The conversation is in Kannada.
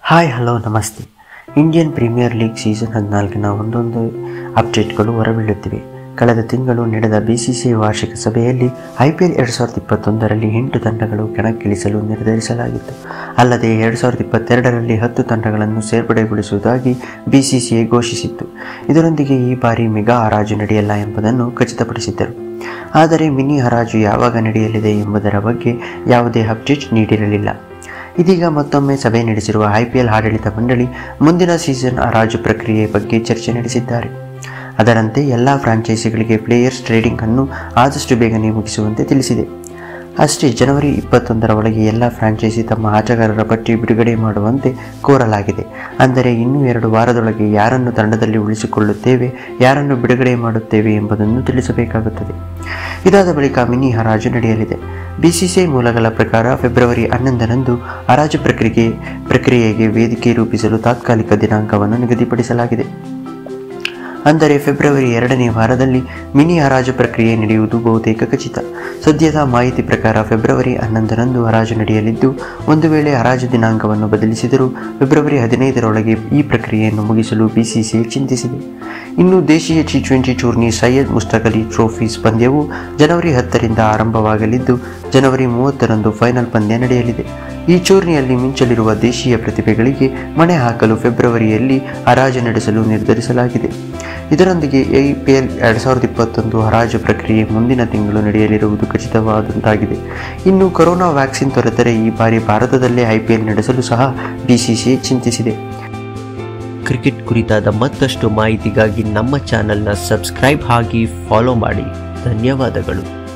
ಹಾಯ್ ಹಲೋ ನಮಸ್ತೆ ಇಂಡಿಯನ್ ಪ್ರೀಮಿಯರ್ ಲೀಗ್ ಸೀಸನ್ ಹದಿನಾಲ್ಕಿನ ಒಂದೊಂದು ಅಪ್ಡೇಟ್ಗಳು ಹೊರಬೀಳುತ್ತಿವೆ ಕಳೆದ ತಿಂಗಳು ನಡೆದ ಬಿಸಿಸಿಐ ವಾರ್ಷಿಕ ಸಭೆಯಲ್ಲಿ ಐಪಿಎಲ್ ಎರಡು ಸಾವಿರದ ಇಪ್ಪತ್ತೊಂದರಲ್ಲಿ ಎಂಟು ತಂಡಗಳು ಕಣಕ್ಕಿಳಿಸಲು ನಿರ್ಧರಿಸಲಾಗಿತ್ತು ಅಲ್ಲದೆ ಎರಡು ಸಾವಿರದ ಇಪ್ಪತ್ತೆರಡರಲ್ಲಿ ಹತ್ತು ತಂಡಗಳನ್ನು ಸೇರ್ಪಡೆಗೊಳಿಸುವುದಾಗಿ ಬಿಸಿಸಿಐ ಘೋಷಿಸಿತ್ತು ಇದರೊಂದಿಗೆ ಈ ಬಾರಿ ಮೆಗಾ ಹರಾಜು ನಡೆಯಲ್ಲ ಎಂಬುದನ್ನು ಖಚಿತಪಡಿಸಿದ್ದರು ಆದರೆ ಮಿನಿ ಹರಾಜು ಯಾವಾಗ ನಡೆಯಲಿದೆ ಎಂಬುದರ ಬಗ್ಗೆ ಯಾವುದೇ ಅಪ್ಡೇಟ್ ನೀಡಿರಲಿಲ್ಲ ಇದೀಗ ಮತ್ತೊಮ್ಮೆ ಸಭೆ ನಡೆಸಿರುವ ಐಪಿಎಲ್ ಆಡಳಿತ ಮಂಡಳಿ ಮುಂದಿನ ಸೀಸನ್ ಹರಾಜು ಪ್ರಕ್ರಿಯೆ ಬಗ್ಗೆ ಚರ್ಚೆ ನಡೆಸಿದ್ದಾರೆ ಅದರಂತೆ ಎಲ್ಲ ಫ್ರಾಂಚೈಸಿಗಳಿಗೆ ಪ್ಲೇಯರ್ಸ್ ಟ್ರೇಡಿಂಗ್ ಅನ್ನು ಆದಷ್ಟು ಬೇಗನೆ ಮುಗಿಸುವಂತೆ ತಿಳಿಸಿದೆ ಅಷ್ಟೇ ಜನವರಿ ಇಪ್ಪತ್ತೊಂದರ ಒಳಗೆ ಎಲ್ಲ ಫ್ರಾಂಚೈಸಿ ತಮ್ಮ ಆಟಗಾರರ ಪಟ್ಟಿ ಬಿಡುಗಡೆ ಮಾಡುವಂತೆ ಕೋರಲಾಗಿದೆ ಅಂದರೆ ಇನ್ನೂ ಎರಡು ವಾರದೊಳಗೆ ಯಾರನ್ನು ತಂಡದಲ್ಲಿ ಉಳಿಸಿಕೊಳ್ಳುತ್ತೇವೆ ಯಾರನ್ನು ಬಿಡುಗಡೆ ಮಾಡುತ್ತೇವೆ ಎಂಬುದನ್ನು ತಿಳಿಸಬೇಕಾಗುತ್ತದೆ ಇದಾದ ಬಳಿಕ ಮಿನಿ ಹರಾಜು ನಡೆಯಲಿದೆ ಬಿಸಿಸಿಐ ಮೂಲಗಳ ಪ್ರಕಾರ ಫೆಬ್ರವರಿ ಹನ್ನೊಂದರಂದು ಹರಾಜು ಪ್ರಕ್ರಿಯೆ ಪ್ರಕ್ರಿಯೆಗೆ ವೇದಿಕೆ ರೂಪಿಸಲು ತಾತ್ಕಾಲಿಕ ದಿನಾಂಕವನ್ನು ನಿಗದಿಪಡಿಸಲಾಗಿದೆ ಅಂದರೆ ಫೆಬ್ರವರಿ ಎರಡನೇ ವಾರದಲ್ಲಿ ಮಿನಿ ಹರಾಜು ಪ್ರಕ್ರಿಯೆ ನಡೆಯುವುದು ಬಹುತೇಕ ಖಚಿತ ಸದ್ಯದ ಮಾಹಿತಿ ಪ್ರಕಾರ ಫೆಬ್ರವರಿ ಹನ್ನೊಂದರಂದು ಹರಾಜು ನಡೆಯಲಿದ್ದು ಒಂದು ವೇಳೆ ಹರಾಜು ದಿನಾಂಕವನ್ನು ಬದಲಿಸಿದರೂ ಫೆಬ್ರವರಿ ಹದಿನೈದರೊಳಗೆ ಈ ಪ್ರಕ್ರಿಯೆಯನ್ನು ಮುಗಿಸಲು ಬಿಸಿಸಿಐ ಚಿಂತಿಸಿದೆ ಇನ್ನು ದೇಶೀಯ T twenty tourney Syed Mushtaq Ali trophies ಪಂದ್ಯವು ಜನವರಿ ಹತ್ತರಿಂದ ಆರಂಭವಾಗಲಿದ್ದು ಜನವರಿ ಮೂವತ್ತರಂದು ಫೈನಲ್ ಪಂದ್ಯ ನಡೆಯಲಿದೆ ಈ ಟೂರ್ನಿಯಲ್ಲಿ ಮಿಂಚಲಿರುವ ದೇಶೀಯ ಪ್ರತಿಭೆಗಳಿಗೆ ಮಣೆ ಹಾಕಲು ಫೆಬ್ರವರಿಯಲ್ಲಿ ಹರಾಜು ನಡೆಸಲು ನಿರ್ಧರಿಸಲಾಗಿದೆ ಇದರೊಂದಿಗೆ ಐಪಿಎಲ್ ಎರಡು ಸಾವಿರದ ಇಪ್ಪತ್ತೊಂದು ಹರಾಜು ಪ್ರಕ್ರಿಯೆ ಮುಂದಿನ ತಿಂಗಳು ನಡೆಯಲಿರುವುದು ಖಚಿತವಾದಂತಾಗಿದೆ ಇನ್ನು ಕೊರೋನಾ ವ್ಯಾಕ್ಸಿನ್ ದೊರೆತರೆ ಈ ಬಾರಿ ಭಾರತದಲ್ಲೇ ಐಪಿಎಲ್ ನಡೆಸಲು ಸಹ ಬಿಸಿಸಿಐ ಚಿಂತಿಸಿದೆ ಕ್ರಿಕೆಟ್ ಕುರಿತಾದ ಮತ್ತಷ್ಟು ಮಾಹಿತಿಗಾಗಿ ನಮ್ಮ ಚಾನೆಲ್ನ ಸಬ್ಸ್ಕ್ರೈಬ್ ಆಗಿ ಫಾಲೋ ಮಾಡಿ ಧನ್ಯವಾದಗಳು